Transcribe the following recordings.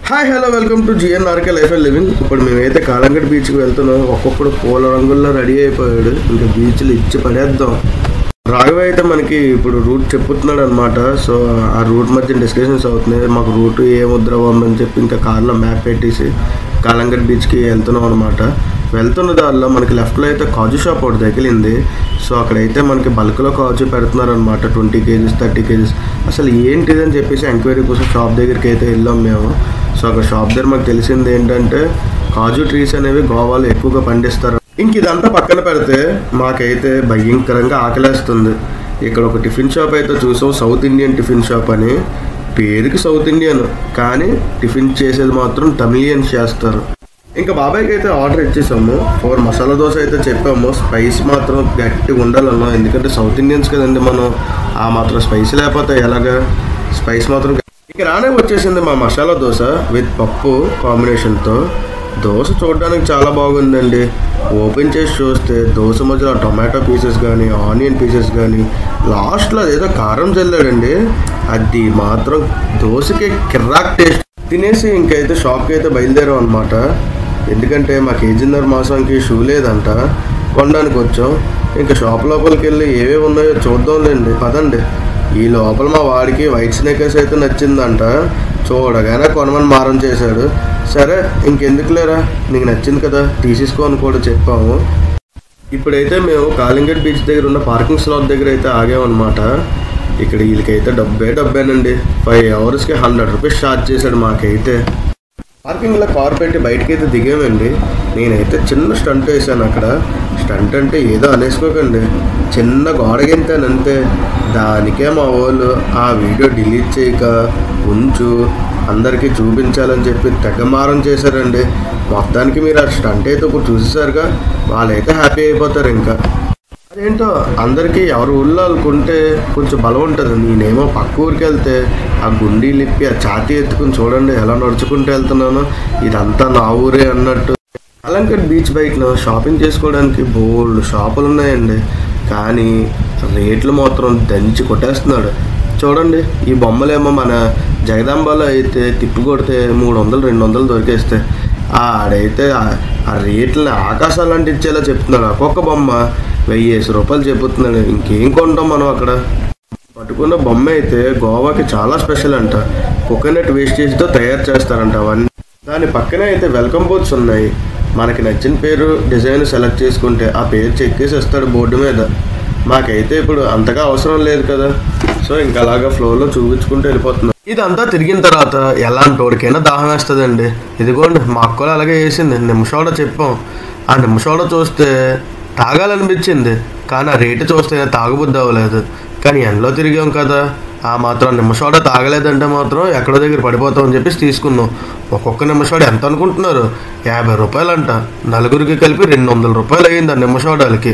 Hi hello welcome to GNRK life and living ఇప్పుడు మేమైతే కాలంగట్ బీచ్కి వెళ్తున్నాం ఒక్కొక్కడు పూల రంగుల్లో రెడీ అయిపోయాడు ఇంకా బీచ్లు ఇచ్చి పడేద్దాం రాఘవ అయితే మనకి ఇప్పుడు రూట్ చెప్పుతున్నాడు అనమాట సో ఆ రూట్ మధ్య డిస్కషన్స్ అవుతున్నాయి మాకు రూట్ ఏ ముద్రవం అని చెప్పి ఇంకా కార్లో మ్యాప్ పెట్టేసి కాలంగట్ బీచ్కి వెళ్తున్నాం అనమాట వెళ్తున్న దారిలో మనకి లెఫ్ట్లో అయితే కాజు షాప్ ఒకటి తగిలింది సో అక్కడైతే మనకి బల్క్లో కాజు పెడుతున్నారు అనమాట ట్వంటీ కేజీస్ థర్టీ కేజీస్ అసలు ఏంటిది అని చెప్పేసి ఎంక్వైరీ కోసం షాప్ దగ్గరికి అయితే వెళ్ళాం మేము సో అక్కడ షాప్ దగ్గర మాకు తెలిసింది ఏంటంటే కాజు ట్రీస్ అనేవి గోవాలో ఎక్కువగా పండిస్తారు ఇంక ఇదంతా పక్కన పెడితే మాకైతే భయంకరంగా ఆకలేస్తుంది ఇక్కడ ఒక టిఫిన్ షాప్ అయితే చూసాం సౌత్ ఇండియన్ టిఫిన్ షాప్ అని పేరుకి సౌత్ ఇండియన్ కానీ టిఫిన్ చేసేది మాత్రం తమిళియన్స్ చేస్తారు ఇంకా బాబాయ్కి అయితే ఆర్డర్ ఇచ్చేసాము ఫోర్ మసాలా దోశ అయితే చెప్పాము స్పైస్ మాత్రం గట్టిగా ఉండాలన్నా ఎందుకంటే సౌత్ ఇండియన్స్ కదండి మనం ఆ మాత్రం స్పైస్ లేకపోతే ఎలాగా స్పైస్ మాత్రం ఇక రానే వచ్చేసింది మా మసాలా దోశ విత్ పప్పు కాంబినేషన్తో దోశ చూడడానికి చాలా బాగుందండి ఓపెన్ చేసి చూస్తే దోశ మధ్యలో టొమాటో పీసెస్ కానీ ఆనియన్ పీసెస్ కానీ లాస్ట్లో అదేదో కారం చల్లాడండి అది మాత్రం దోశకి కిర్రాక్ టేస్ట్ తినేసి ఇంకైతే షాప్కి అయితే బయలుదేరాం అనమాట ఎందుకంటే మా కేజీన్నర మాసానికి షూ లేదంట కొనడానికి వచ్చాం ఇంకా షాప్ లోపలికి వెళ్ళి ఏవేవి ఉన్నాయో చూద్దాంలేండి పదండి ఈ లోపల మా వాడికి వైట్ స్నేకర్స్ అయితే నచ్చిందంట చూడగానే కొనమని మారం చేశాడు సరే ఇంకెందుకు లేరా నీకు నచ్చింది కదా తీసేసుకో అని కూడా చెప్పాము ఇప్పుడైతే మేము కాలింగట్ బీచ్ దగ్గర ఉన్న పార్కింగ్ స్లాట్ దగ్గర అయితే ఆగామన్నమాట ఇక్కడ వీళ్ళకైతే డబ్బే డబ్బేనండి ఫైవ్ అవర్స్కి హండ్రెడ్ రూపీస్ ఛార్జ్ చేశాడు మాకైతే పార్కింగ్లో కార్ పెట్టి బయటకి అయితే దిగామండి నేనైతే చిన్న స్టంట్ వేసాను అక్కడ స్టంట్ అంటే ఏదో అనేసుకోకండి చిన్న గోడ గెంతానంతే దానికే మా వాళ్ళు ఆ వీడియో డిలీట్ చేయక ఉంచు అందరికీ చూపించాలని చెప్పి తెగమారం చేశారండి మొత్తానికి మీరు ఆ స్టంట్ అయితే ఇప్పుడు చూసేసారుగా వాళ్ళైతే హ్యాపీ అయిపోతారు ఇంకా అదేంటో అందరికీ ఎవరు ఊళ్ళో వాళ్ళకుంటే కొంచెం బలం ఉంటుంది నేనేమో పక్క ఊరికి వెళ్తే ఆ గుండీ లిప్పి ఆ ఛాతీ ఎత్తుకుని చూడండి ఎలా నడుచుకుంటూ వెళ్తున్నానో ఇదంతా నా ఊరే అన్నట్టు అలంకట్ బీచ్ బయటలో షాపింగ్ చేసుకోవడానికి బోల్డ్ షాపులు ఉన్నాయండి కానీ రేట్లు మాత్రం దంచి కొట్టేస్తున్నాడు చూడండి ఈ బొమ్మలేమో మన జగదాంబలో అయితే తిప్పి కొడితే మూడు వందలు రెండు వందలు దొరికేస్తాయి ఆడైతే ఆ- ఆ రేట్లని ఆకాశాలు అంటించేలా చెప్తున్నాడు ఒక్కొక్క బొమ్మ వెయ్యేసి రూపాయలు చెబుతున్నాడు ఇంకేం కొంటాం మనం అక్కడ పట్టుకున్న బొమ్మ అయితే గోవాకి చాలా స్పెషల్ అంట కోకోనట్ వేస్టేజ్తో తయారు చేస్తారంట అవన్నీ దాని పక్కనే అయితే వెల్కమ్ బోర్డ్స్ ఉన్నాయి మనకి నచ్చిన పేరు డిజైన్ సెలెక్ట్ చేసుకుంటే ఆ పేరు చెక్కేసి ఇస్తాడు బోర్డు మీద మాకైతే ఇప్పుడు అంతగా అవసరం లేదు కదా సో ఇంకా అలాగా ఫ్లోలో చూపించుకుంటూ వెళ్ళిపోతున్నాం ఇదంతా తిరిగిన తర్వాత ఎలాంటి వాడికైనా దాహం వేస్తుందండి ఇదిగోండి మా అక్కలు అలాగే వేసింది నిమిషోడ చెప్పాం ఆ నిమిషోడ చూస్తే తాగాలనిపించింది కానీ ఆ రేటు చూస్తే తాగబుద్ధి అవ్వలేదు కానీ ఎండలో తిరిగాం కదా ఆ మాత్రం నిమిషోడ తాగలేదంటే మాత్రం ఎక్కడో దగ్గర పడిపోతాం అని చెప్పేసి తీసుకున్నాం ఒక్కొక్క నిమిషోడ ఎంత అనుకుంటున్నారు యాభై రూపాయలంట నలుగురికి కలిపి రెండు వందల రూపాయలు అయ్యింది ఆ నిమిషోడాలకి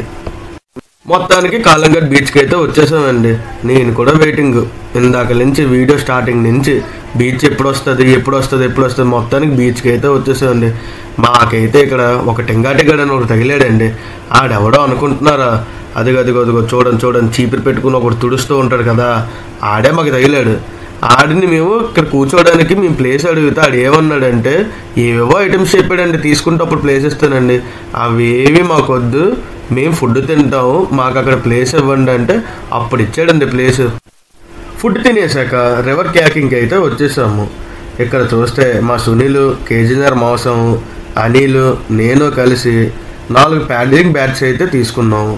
మొత్తానికి కాలంగట్ బీచ్కి అయితే వచ్చేసామండి నేను కూడా వెయిటింగ్ ఇందాక నుంచి వీడియో స్టార్టింగ్ నుంచి బీచ్ ఎప్పుడు వస్తుంది ఎప్పుడు వస్తుంది ఎప్పుడు వస్తుంది మొత్తానికి బీచ్కి అయితే వచ్చేసామండి మాకైతే ఇక్కడ ఒక టెంగాటిగడ్ అని ఒకటి తగిలాడండి ఆడెవడో అనుకుంటున్నారా అదిగో అదిగో అదిగో చూడండి చూడండి చీపిరి పెట్టుకుని ఒకటి తుడుస్తూ ఉంటాడు కదా ఆడే మాకు తగిలాడు ఆడిని మేము ఇక్కడ కూర్చోవడానికి మేము ప్లేస్ అడిగితే ఆడు ఏమన్నాడంటే ఏవేవో ఐటమ్స్ చెప్పాడండి తీసుకుంటే అప్పుడు ప్లేస్ ఇస్తానండి అవేవి మాకొద్దు మేము ఫుడ్ తింటాము మాకు అక్కడ ప్లేస్ ఇవ్వండి అంటే అప్పుడు ఇచ్చాడండి ప్లేస్ ఫుడ్ తినేసాక రివర్ క్యాకింగ్కి అయితే వచ్చేసాము ఇక్కడ చూస్తే మా సునీల్ కేజీనర్ మాంసం అనిల్ నేను కలిసి నాలుగు ప్యాడ్లింగ్ బ్యాట్స్ అయితే తీసుకున్నాము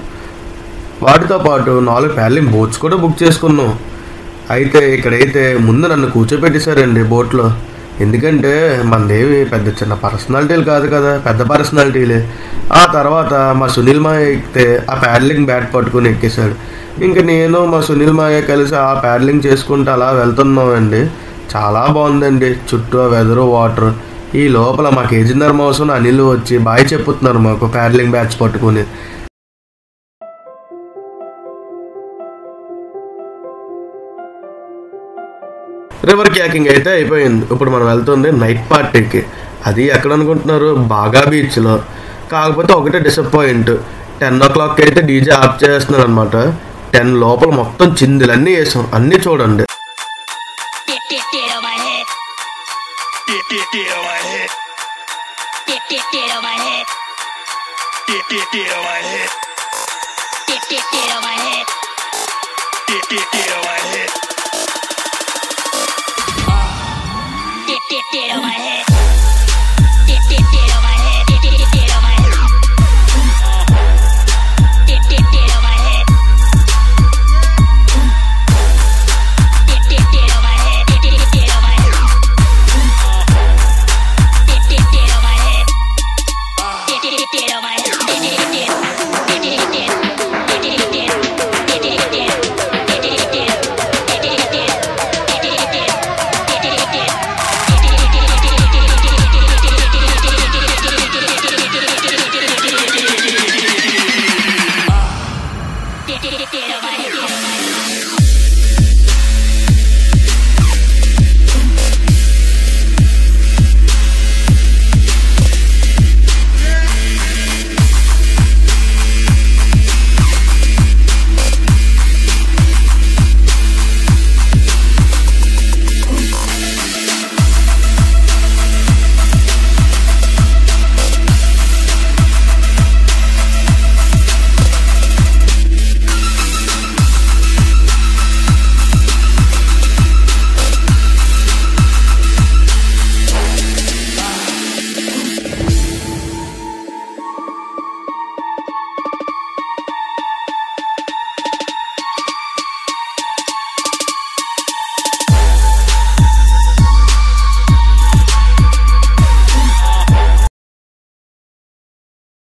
వాటితో పాటు నాలుగు ప్యాడ్లింగ్ బోట్స్ కూడా బుక్ చేసుకున్నాం అయితే ఇక్కడైతే ముందు నన్ను కూర్చోపెట్టేశారండి బోట్లో ఎందుకంటే మనదేవి పెద్ద చిన్న పర్సనాలిటీలు కాదు కదా పెద్ద పర్సనాలిటీలే ఆ తర్వాత మా సునీల్ మాయ ఎక్కితే ఆ ప్యాడ్లింగ్ బ్యాట్ పట్టుకుని ఎక్కేశాడు ఇంకా నేను మా సునీల్ మాయ కలిసి ఆ ప్యాడ్లింగ్ చేసుకుంటూ అలా వెళ్తున్నామండి చాలా బాగుందండి చుట్టూ ఆ వెదరు వాటర్ ఈ లోపల మా కేజీన్నర మోసం అనిల్ వచ్చి బాయ్ చెప్పుతున్నారు మాకు ప్యాడ్లింగ్ బ్యాట్స్ పట్టుకుని రివర్ క్యాకింగ్ అయితే అయిపోయింది ఇప్పుడు మనం వెళ్తుంది నైట్ పార్టీకి అది ఎక్కడ అనుకుంటున్నారు బాగా బీచ్లో కాకపోతే ఒకటే డిసప్పాయింట్ టెన్ ఓ క్లాక్ అయితే డీజే ఆఫ్ చేస్తున్నారు అనమాట టెన్ లోపల మొత్తం చిందులు అన్నీ వేసాం అన్నీ చూడండి Get, get, get on my head. Get, Get, get, get on my head. Get, get, get on my head. Get, get, get on my head. Get, get, get on my head. Get, get, get on my head. Get, get, get on my head.